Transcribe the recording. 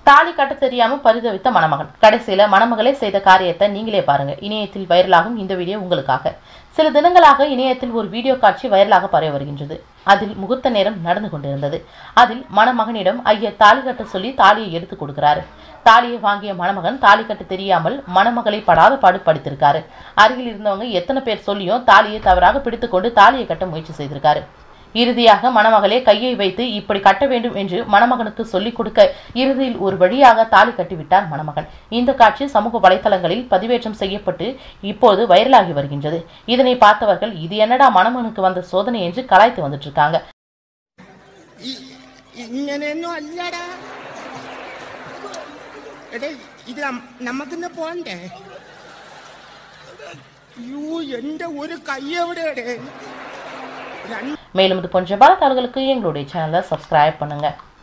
தாலி கட்ட தெரியாம பரிதவித்த மணமகன் கடைசியில மணமகளே செய்த காரியத்தை நீங்களே பாருங்க இணையத்தில் வைரலாகும் இந்த வீடியோ உங்களுக்காக சில தினங்களாக இணையத்தில் ஒரு வீடியோ காட்சி வைரலாக பரவி வருகின்றது அதில் முகூர்த்த நேரம் நடந்து கொண்டிருந்தது அதில் மணமகனிடம் ஐயர் தாலி கட்ட சொல்லி தாலியை எடுத்து கொடுக்கிறாரு தாலியை வாங்கிய மணமகன் தாலி கட்ட தெரியாமல் மணமகளை படாத பாடு படுத்திருக்காரு அருகில் இருந்தவங்க எத்தனை பேர் சொல்லியும் தாலியை தவறாக பிடித்துக்கொண்டு தாலியை கட்ட முயற்சி செய்திருக்காரு இறுதியாக மணமகளே கையை வைத்து இப்படி கட்ட வேண்டும் என்று மணமகனுக்கு சொல்லிக் கொடுக்க இறுதியில் ஒரு வழியாக தாலி கட்டிவிட்டார் மணமகன் இந்த காட்சி சமூக வலைதளங்களில் பதிவேற்றம் செய்யப்பட்டு இப்போது வைரலாகி வருகின்றது இதனை பார்த்தவர்கள் இது என்னடா மணமகனுக்கு வந்த சோதனை என்று கலாய்த்து வந்துட்டு இருக்காங்க ഇ- ഇങ്ങനെയൊന്നും അല്ലടാ എടേ ഇത് നം- നമുക്കിന്ന് പോണ്ടേ യൂ എന്റെ ഒരു കൈ എവിടെയാടേ രണ്ട് மேலும் இது போன்ற பல தகவல்களுக்கு எங்களுடைய சேனலை சப்ஸ்கிரைப் பண்ணுங்க